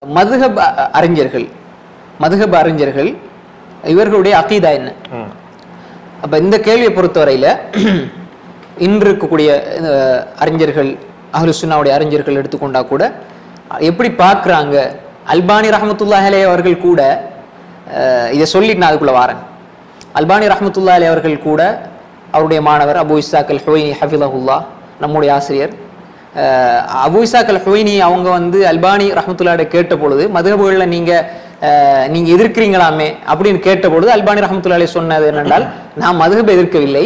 மதுஹப் அ- அறிஞர்கள் மதுஹப் அறிஞர்கள் இவர்களுடைய அகீதா என்ன ம். அப்ப இந்த கேள்வியை பொறுத்தவரையில இன்று இருக்கக்கூடிய அஹ், அறிஞர்கள் அஹ்லுசுன்னாவுடைய அறிஞர்கள் எடுத்துக்கொண்டா கூட எப்படி பார்க்கறாங்க அல்பானி ரஹமத்துல்லாஹி அலைஹி அவர்கள் கூட அஹ், இதை சொல்லிட்டு நான் அதுக்குள்ள வாரேன் அல்பானி ரஹமத்துல்லாஹி அலைஹி அவர்கள் கூட அவருடைய மாணவர் அபு இஸ்ஸாக் அல் ஹுவைனி ஹஃபிலஹுல்லா நம்முடைய ஆசிரியர் அஹ், அபு இஸ்ஸாக் அல் ஹுவைனி அவங்க வந்து அல்பானி ரஹமத்துல்லாஹி கேட்ட பொழுது மதுகபுகளில் நீங்க அஹ், நீங்க எதிர்க்கிறீங்களாமே அப்படின்னு கேட்ட பொழுது அல்பானி ரஹமத்துல்லாஹி சொன்னது என்னென்றால் நான் மதுகபை எதிர்க்கவில்லை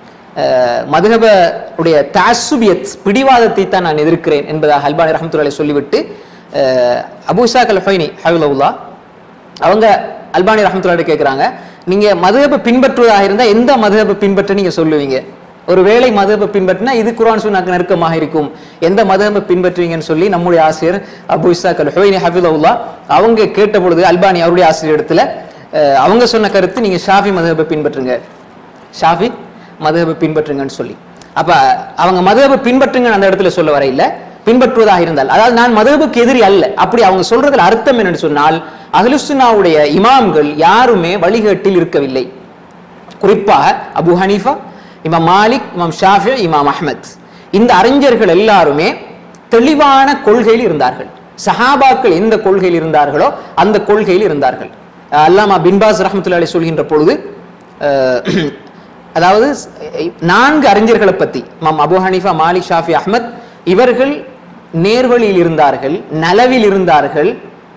அஹ், மதுஹப உடைய தாசுபியத் பிடிவாதத்தை தான் நான் எதிர்க்கிறேன் என்பதாக அல்பானி ரஹமத்துல்லாஹி சொல்லிவிட்டு அஹ், அபு இஸ்ஸாக் அல் ஹுவைனி ஹஃபிலஹுல்லா அவங்க அல்பானி ரஹமத்துல்லாஹி கேட்குறாங்க நீங்க மதுஹபை பின்பற்றுவதாக இருந்தா எந்த மதுஹபை பின்பற்ற நீங்க சொல்லுவீங்க ஒரு வேளை மதுஹபை பின்பற்றினா இது குர்ஆன் சுன்னாக்கு நெருக்கமாக இருக்கும் எந்த மதுஹபை பின்பற்றுவீங்கன்னு சொல்லி நம்முடைய ஆசிரியர் அபு இஸ்ஸாக் அல் ஹுவைனி ஹஃபிலஹுல்லா அவங்க கேட்ட பொழுது அல்பானி அவருடைய ஆசிரியர் இடத்துல அஹ், அவங்க சொன்ன கருத்து நீங்க ஷாஃபி மதுஹபை பின்பற்றுங்க ஷாஃபி மதுஹபை பின்பற்றுங்கன்னு சொல்லி அப்ப அவங்க மதுஹபை பின்பற்றுங்கன்னு அந்த இடத்துல சொல்ல வர இல்ல பின்பற்றுவதாக இருந்தால் அதாவது நான் மதுஹபுக்கு எதிரி அல்ல அப்படி அவங்க சொல்றதுல அர்த்தம் என்னன்னு சொன்னால் அஹ்லுசுன்னாவுடைய இமாம்கள் யாருமே வழிகேட்டில் இருக்கவில்லை குறிப்பாக அபு ஹனீஃபா இமாம் மாலிக் இமாம் ஷாஃபி இமாம் அஹ்மத் இந்த அறிஞர்கள் எல்லாருமே தெளிவான கொள்கையில் இருந்தார்கள் சஹாபாக்கள் எந்த கொள்கையில் இருந்தார்களோ அந்த கொள்கையில் இருந்தார்கள் அஹ் அல்லாமா பின்பாஸ் ரஹமத்துல்லாஹி அலைஹி சொல்கின்ற பொழுது அஹ், அதாவது அஹ், நான்கு அறிஞர்களை பத்தி Imam Abu Hanifa Malik Shafi Ahmad இவர்கள் நேர்வழியில் இருந்தார்கள் நலவில் இருந்தார்கள்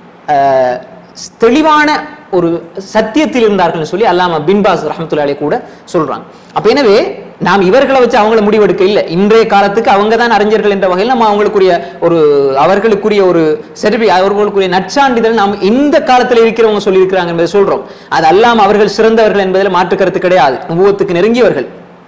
அஹ், தெளிவான ஒரு சத்தியத்தில் இருந்தார்கள்னு சொல்லி அல்லாம பின்பாஸ் ரஹமத்துல்லாலே கூட சொல்றாங்க அப்ப எனவே நாம் இவர்களை வச்சு அவங்கள முடிவெடுக்க இல்லை இன்றைய காலத்துக்கு அவங்க தான் அறிஞர்கள் என்ற வகையில் நம்ம அவங்களுக்குரிய ஒரு அவர்களுக்குரிய ஒரு செர்வி அவர்களுக்குரிய நற்சான்றிதழ் நாம் இந்த காலத்தில் இருக்கிறவங்க சொல்லியிருக்கிறாங்க என்பதை சொல்றோம் அது அல்லாம அவர்கள் சிறந்தவர்கள் என்பதில் மாற்று கருத்து கிடையாது நுபுவத்துக்கு நெருங்கியவர்கள்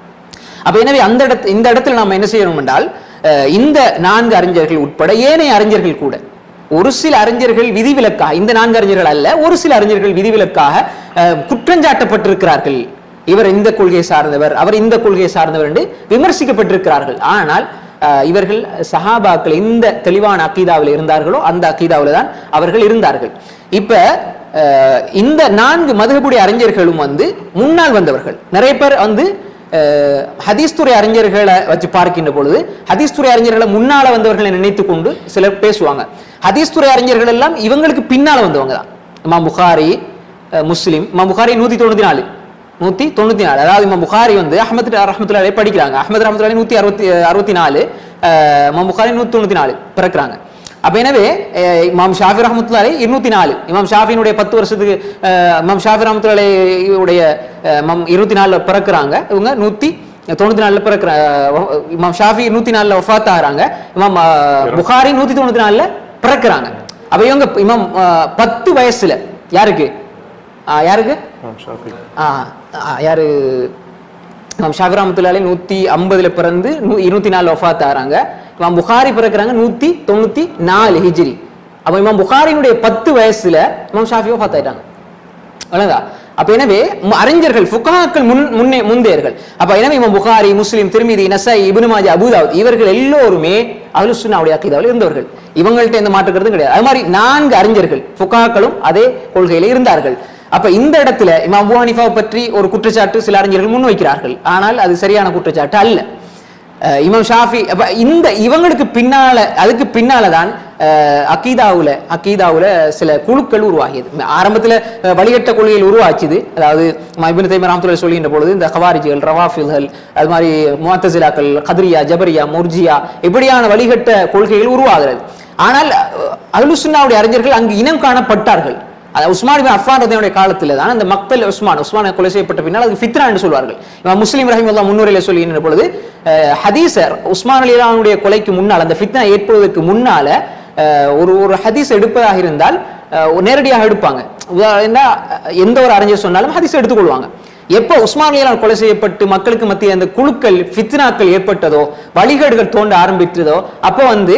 அப்ப எனவே அந்த இடத்து இந்த இடத்துல நாம என்ன செய்யணும் என்றால் அஹ், இந்த நான்கு அறிஞர்கள் உட்பட ஏனைய அறிஞர்கள் கூட ஒரு சில அறிஞர்கள் விதிவிலக்காக இந்த நான்கு அறிஞர்கள் அல்ல ஒரு சில அறிஞர்கள் விதிவிலக்காக அஹ், குற்றஞ்சாட்டப்பட்டிருக்கிறார்கள் இவர் இந்த கொள்கையை சார்ந்தவர் அவர் இந்த கொள்கையை சார்ந்தவர் என்று விமர்சிக்கப்பட்டிருக்கிறார்கள் ஆனால் அஹ், இவர்கள் சஹாபாக்கள் எந்த தெளிவான அக்கீதாவில் இருந்தார்களோ அந்த அக்கீதாவில் தான் அவர்கள் இருந்தார்கள் இப்ப அஹ், இந்த நான்கு மதுகபுடைய அறிஞர்களும் வந்து முன்னால் வந்தவர்கள் நிறைய பேர் வந்து அஹ், ஹதீஸ் துறை அறிஞர்களை வச்சு பார்க்கின்ற பொழுது ஹதீஸ் துறை அறிஞர்களை முன்னால வந்தவர்களை நினைத்து கொண்டு சிலர் பேசுவாங்க ஹதீஸ் துறை அறிஞர்கள் எல்லாம் இவங்களுக்கு பின்னால வந்தவங்க தான் இமாம் புகாரி அஹ், முஸ்லிம் இமாம் புகாரி நூத்தி தொண்ணூத்தி நாலு நூத்தி தொண்ணூத்தி நாலு அதாவது இமாம் புகாரி வந்து அஹமது ரஹமத்துல்லாலே படிக்கிறாங்க அஹமது ரஹமத்துல்லாலே நூத்தி அறுபத்தி அறுபத்தி நாலு அஹ், இமாம் புகாரி நூத்தி தொண்ணூத்தி நாலு பிறக்கிறாங்க அப்ப எனவே அஹ், இமாம் ஷாஃபி ரஹமத்துல்லாலே இருநூத்தி நாலு இமாம் ஷாஃபியினுடைய பத்து வருஷத்துக்கு அஹ், இமாம் ஷாஃபி ரஹமத்துல்லாலே உடைய அஹ், இமாம் இருபத்தி நாலுல பிறக்கிறாங்க இவங்க நூத்தி தொண்ணூத்தி நாலுல பிறக்கிற அஹ், இமாம் ஷாஃபி நூத்தி நாலுல வஃபாத் ஆகுறாங்க இமாம் அஹ், புகாரி நூத்தி தொண்ணூத்தி நாலுல பிறக்கிறாங்க அப்ப இவங்க இமாம் அஹ், பத்து வயசுல யாருக்கு அஹ், யாருக்கு இமாம் ஷாஃபி ஆ, ஆ, யாரு இமாம் ஷாஃபி ரஹமத்துல்லாலே நூத்தி ஐம்பதுல பிறந்து நூ- இருநூத்தி நாலு வஃபாத் ஆகிறாங்க இமாம் புகாரி பிறக்கிறாங்க நூத்தி தொண்ணூத்தி நாலு ஹிஜ்ரி அப்ப இமாம் புகாரினுடைய பத்து வயசுல இமாம் ஷாஃபி வஃபாத் ஆயிட்டாங்க அவ்வளவுதா அப்ப எனவே மு- அறிஞர்கள் ஃபுகாக்கள் முன் முன்னே முந்தையர்கள் அப்ப எனவே இமாம் புகாரி முஸ்லிம் திருமிதி நசை இப்னு மாஜா அபூதாவுத் இவர்கள் எல்லோருமே அஹ்லுஸ் சுன்னாவுடைய அக்கீதாவில் இருந்தவர்கள் இவங்கள்ட்ட எந்த மாற்று கருத்தும் கிடையாது அது மாதிரி நான்கு அறிஞர்கள் ஃபுகாக்களும் அதே கொள்கையில இருந்தார்கள் அப்ப இந்த இடத்துல இமாம் அபூ ஹனீஃபாவை பற்றி ஒரு குற்றச்சாட்டு சில அறிஞர்கள் முன்வைக்கிறார்கள் ஆனால் அது சரியான குற்றச்சாட்டு அல்ல அஹ் இமாம் ஷாஃபி அப்ப இந்த இவங்களுக்கு பின்னால அதுக்கு பின்னால தான் அஹ், அக்கீதாவுல அக்கீதாவுல சில குழுக்கள் உருவாகியது ஆரம்பத்துல அஹ், வழிகட்ட கொள்கைகள் உருவாச்சுது அதாவது இபின் தைமர் ராமத்துள்ள சொல்கின்ற பொழுது இந்த ஹவாரிஜிகள் ரவாஃபில்கள் அது மாதிரி முத்தசிலாக்கள் கத்ரியா ஜபரியா முர்ஜியா இப்படியான வழிகட்ட கொள்கைகள் உருவாகிறது ஆனால் அஹ்லுசுன்னாவுடைய அறிஞர்கள் அங்கு இனம் காணப்பட்டார்கள் அது உஸ்மான் இபின் அஃபான் ரதியுடைய காலத்துல தான் அந்த மக்கள் உஸ்மான் உஸ்மான் கொலை செய்யப்பட்ட பின்னால் அது ஃபித்ரா என்று சொல்வார்கள் இவன் முஸ்லீம் ரஹிமுல்லா முன்னுரையில சொல்லுகின்ற பொழுது அஹ், ஹதீஸர் உஸ்மான் அலிலானுடைய கொலைக்கு முன்னால் அந்த ஃபித்னா ஏற்படுவதற்கு முன்னால அஹ், ஒரு ஒரு ஹதீஸ் எடுப்பதாக இருந்தால் அஹ், நேரடியாக எடுப்பாங்க உதாரணம் எந்த ஒரு அறிஞர் சொன்னாலும் ஹதீஸ் எடுத்துக்கொள்வாங்க எப்போ உஸ்மான் அலிலான் கொலை செய்யப்பட்டு மக்களுக்கு மத்திய அந்த குழுக்கள் ஃபித்னாக்கள் ஏற்பட்டதோ வழிகேடுகள் தோண்ட ஆரம்பித்ததோ அப்போ வந்து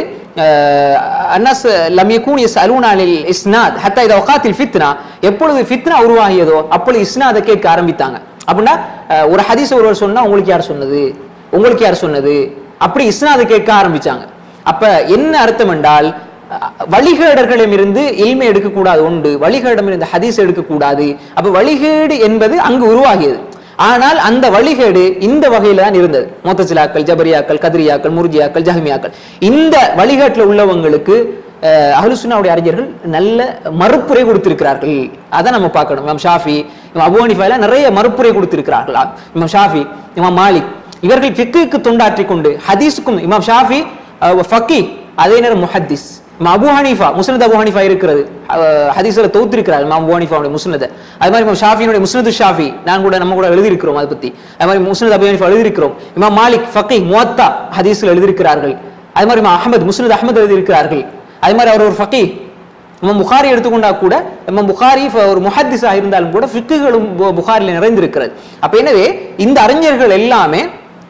அன்னஸ் லம் யகூன் யஸ்அலூன அனில் இஸ்னாத் ஹத்தா இதா வகாத்தில் ஃபித்னா எப்பொழுது ஃபித்னா உருவாகியதோ அப்பொழுது இஸ்னாதை கேட்க ஆரம்பித்தாங்க அப்படின்னா அஹ், ஒரு ஹதீஸ் ஒருவர் சொன்னா உங்களுக்கு யார் சொன்னது உங்களுக்கு யார் சொன்னது அப்படி இஸ்னாதை கேட்க ஆரம்பிச்சாங்க அப்ப என்ன அர்த்தம் என்றால் அஹ், வழிகேடர்களிடமிருந்து இல்மை எடுக்கக்கூடாது உண்டு வழிகேடமிருந்து ஹதீஸ் எடுக்கக்கூடாது அப்ப வழிகேடு என்பது அங்கு உருவாகியது ஆனால் அந்த வழிகேடு இந்த வகையில தான் இருந்தது மொத்தசிலாக்கள் ஜபரியாக்கள் கதிரியாக்கள் முர்ஜியாக்கள் ஜஹமியாக்கள் இந்த வழிகாட்டுல உள்ளவங்களுக்கு அஹ், அஹ்லுசுன்னாவுடைய அறிஞர்கள் நல்ல மறுப்புரை கொடுத்திருக்கிறார்கள் அதை நம்ம பார்க்கணும் இமாம் ஷாஃபி இமாம் அபு ஹனீஃபா எல்லாம் நிறைய மறுப்புரை கொடுத்திருக்கிறார்கள் அ- இமாம் ஷாஃபி இமாம் மாலிக் இவர்கள் ஃபிக்குக்கு தொண்டாற்றி கொண்டு ஹதீஸுக்கும் இமாம் ஷாஃபி அஹ், ஃபக்கி அதே நேரம் முஹத்திஸ் இமாம் அபு ஹனீஃபா முஸ்னத் அபு ஹனீஃபா இருக்கிறது அஹ், ஹதீஸ்ல தோத்திருக்கிறார் இமாம் அபு ஹனீஃபாவுடைய முஸ்னத் அது மாதிரி இமாம் ஷாஃபியினுடைய முஸ்னது ஷாஃபி நான் கூட நம்ம கூட எழுதியிருக்கிறோம் அதை பத்தி அது மாதிரி முஸ்னத் அபு ஹனீஃபா எழுதியிருக்கிறோம் இமாம் மாலிக் ஃபக்கி முவத்தா ஹதீஸ்ல எழுதியிருக்கிறார்கள் அது மாதிரி இமாம் அஹமது முஸ்னத் அஹமது எழுதியிருக்கிறார்கள் அது மாதிரி அவர் ஒரு ஃபக்கி இமாம் புகாரி எடுத்துக்கொண்டா கூட இமாம் புகாரி ஃப- ஒரு முஹத்திஸா இருந்தாலும் கூட ஃபிக்குகளும் பு- புகாரில நிறைந்திருக்கிறது அப்ப எனவே இந்த அறிஞர்கள் எல்லாமே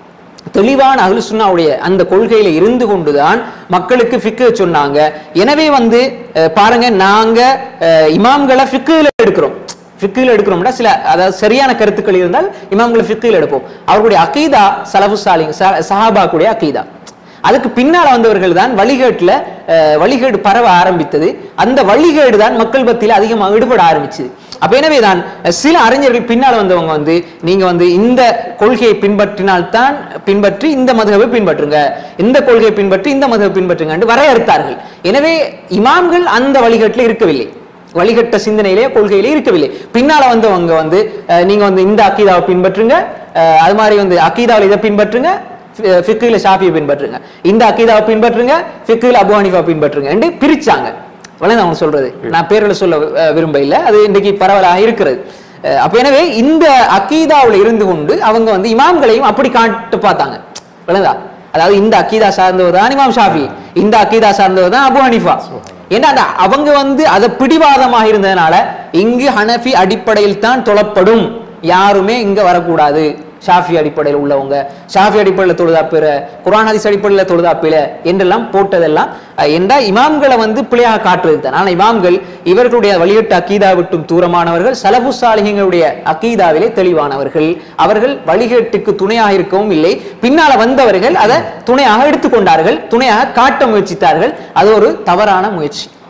தெளிவான அஹ்லு சுன்னாவுடைய அந்த கொள்கையில இருந்து கொண்டுதான் மக்களுக்கு ஃபிக்கு சொன்னாங்க எனவே வந்து அஹ், பாருங்க நாங்க அஹ், இமாம்களை ஃபிக்குல எடுக்கிறோம் ஃபிக்குல எடுக்கிறோம்னா சில அதாவது சரியான கருத்துக்கள் இருந்தால் இமாம்களை ஃபிக்குல எடுப்போம் அவர்களுடைய அகீதா சலஃபு சாலிங் சஹாபாக்குடைய அகீதா அதுக்கு பின்னால வந்தவர்கள் தான் வழிகேட்டுல அஹ், வழிகேடு பரவ ஆரம்பித்தது அந்த வழிகேடு தான் மக்கள் மத்தியில அதிகமாக ஈடுபட ஆரம்பிச்சது அப்ப எனவே தான் அஹ், சில அறிஞர்கள் பின்னால வந்தவங்க வந்து நீங்க வந்து இந்த கொள்கையை பின்பற்றினால்தான் பின்பற்றி இந்த மதகவை பின்பற்றுங்க இந்த கொள்கையை பின்பற்றி இந்த மதகவை பின்பற்றுங்க என்று வரையறுத்தார்கள் எனவே இமாம்கள் அந்த வழிகேட்டுல இருக்கவில்லை வழிகட்ட சிந்தனையிலே கொள்கையிலே இருக்கவில்லை பின்னால வந்தவங்க வந்து அஹ், நீங்க வந்து இந்த அக்கீதாவை பின்பற்றுங்க அஹ், அது மாதிரி வந்து அக்கீதாவில் இதை பின்பற்றுங்க ஃபி- ஃபிக்குல ஷாஃபியை பின்பற்றுங்க இந்த அக்கீதாவை பின்பற்றுங்க ஃபிக்குல அபு ஹனீஃபா பின்பற்றுங்க என்று பிரிச்சாங்க வளர்ந்து அவங்க சொல்றது நான் பேர்ல சொல்ல அஹ், விரும்ப இல்லை அது இன்றைக்கு பரவலாக இருக்கிறது அஹ், அப்ப எனவே இந்த அக்கீதாவுல இருந்து கொண்டு அவங்க வந்து இமாம்களையும் அப்படி காட்டு பார்த்தாங்க விளங்குதா அதாவது இந்த அக்கீதா சார்ந்தவர் தான் இமாம் ஷாஃபி இந்த அக்கீதா சார்ந்தவர் தான் அபு ஹனீஃபா ஏன்னா அந்த அவங்க வந்து அதை பிடிவாதமாக இருந்ததுனால இங்கு ஹனஃபி அடிப்படையில் தான் தொழப்படும் யாருமே இங்க வரக்கூடாது ஷாஃபி அடிப்படையில் உள்ளவங்க ஷாஃபி அடிப்படையில் தொழுதா பிற குர்ஆன் ஹதீஸ் அடிப்படையில் தொழுதா பிற என்றெல்லாம் போட்டதெல்லாம் அஹ், என்றா இமாம்களை வந்து பிழையாக காட்டுறது தான் ஆனால் இமாம்கள் இவர்களுடைய வழிகட்டு அக்கீதா விட்டும் தூரமானவர்கள் சலபு சாலிகளுடைய அக்கீதாவிலே தெளிவானவர்கள் அவர்கள் வழிகேட்டுக்கு துணையாக இருக்கவும் இல்லை பின்னால வந்தவர்கள் அதை துணையாக எடுத்துக்கொண்டார்கள் துணையாக காட்ட முயற்சித்தார்கள் அது ஒரு தவறான முயற்சி